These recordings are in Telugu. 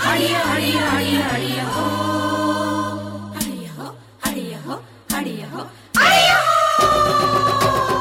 అడియ అడియ అడియ అడియ హో అడియ హో అడియ హో అడియ హో అడియ హో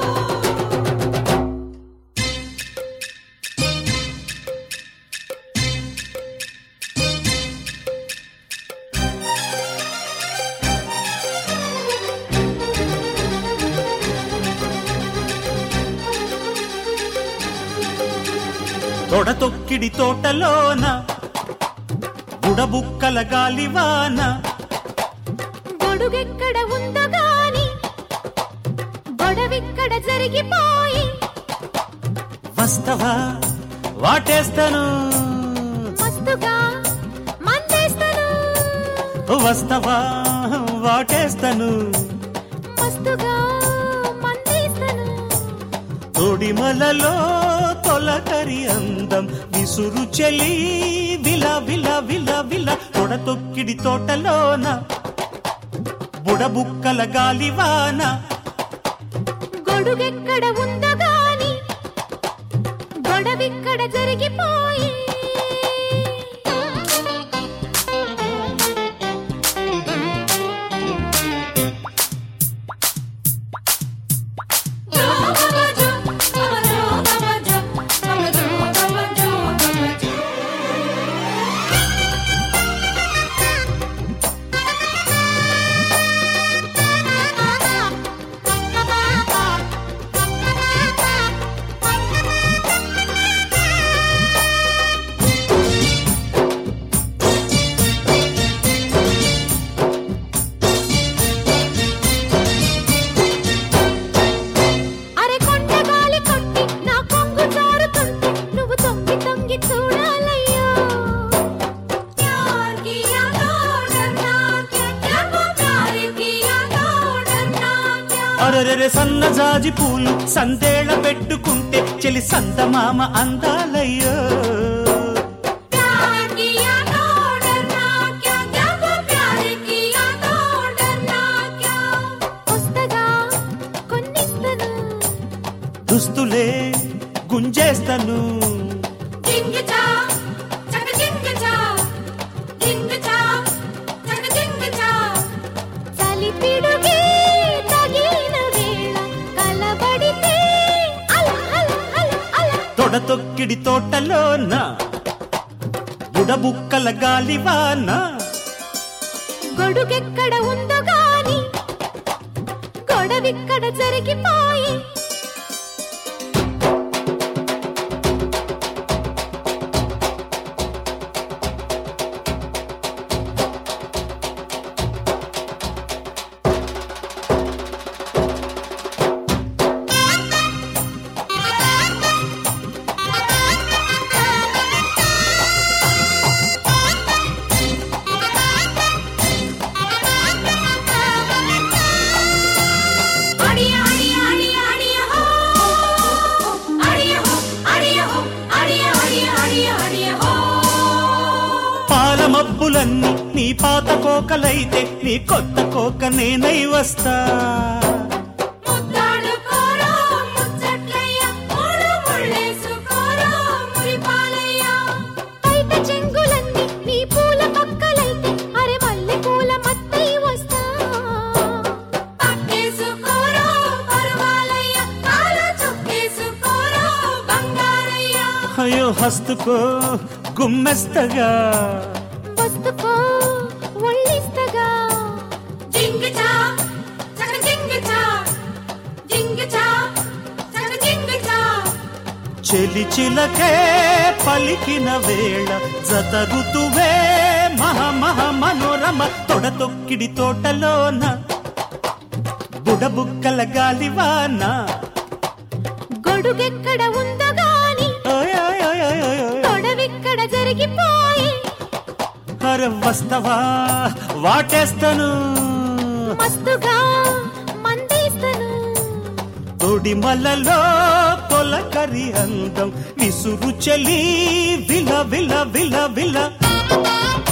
తొడతొక్కిడి తోటలోన బుడబుక్కల గాలివాన గొడుగెక్కడ ఉందో గాని గొడవిక్కడ జరిగిపోయి వస్తవా వాటేస్తాను మస్తుగా మందేస్తాను వస్తవా వాటేస్తాను మస్తుగా మందేస్తాను తొడిమలలో తొలకరి అందం విసురు చెలి విల విల విల విల తొడతొక్కిడి తోటలోన బుడబుక్కల గాలివాన గొడుగెక్కడ ఉందో గాని గొడవిక్కడ జరిగిపోయి జో బాబా జో బాబా జో బాబా జో బాబా జో బాబా జో బాబా జో అరే కొండ గాలి కొట్టి నా కొంగు జారుతుంటే నువ్వు తొంగి తొంగి చూడాలయ్యో प्यार किया तो डरना क्या क्या वो प्यार किया तो डरना क्या అరరెరె సన్నజాజి పూలు సందేళ పెట్టుకుంటే చెలి సందమామ అందాలయ్యో प्यार किया तो डरना क्या क्या वो प्यार किया तो डरना क्या వస్తగా కొన్నిస్తను దుస్తులే గుంజేస్తాను జింగ చా చక జింగ చా జింగ చా చక జింగ చా చలి పిడుగే తగిన వేళ కలబడితే అల అల అల అల తొడతొక్కిడి తోటలోన బుడబుక్కల గాలివాన గొడుగెక్కడ ఉందో గాని గొడవిక్కడ జరిగిపోయి అడియ అడియ అడియ అడియ హో అడియ హో అడియ హో అడియ అడియ అడియ అడియ హో పాల మబ్బులన్నీ నీ పాత కోకలైతే నీ కొత్త కోక నేనై వస్తా ముద్దాడుకోరో ముచ్చట్లయ్య మూడు ముళ్ళేసుకోరో మురిపాలయ్య బయట చెంగులన్నీ నీ పూల పక్కలైతే అరే మల్లె పూల మత్తై వస్తా పక్కేసుకోరో పర్వాలయ్య కాలు చుక్కేసుకోరో బంగారయ్య అయ్యో హస్తుకో గుమ్మెస్తగా వస్తుకో ఒళ్ళిస్తగా జింగిచా చక జింగిచా జింగిచా చక జింగిచా చెలి చిలకే పలికిన వేళ జత ఋతువే మహ మహ మనోరమ తొడతొక్కిడి తోటలోన బుడబుక్కల గాలివాన గొడుగెక్కడ ఉందో గాని ఓయ్ ఓయ్ ఓయ్ ఓయ్ ఓయ్ ఓయ్. గొడవిక్కడ జరిగిపోయి అరే వస్తవా వాటేస్తాను మస్తుగా మందేస్తాను తొడిమలలో తొలకరి అందం విసురు చెలి విల విల విల విల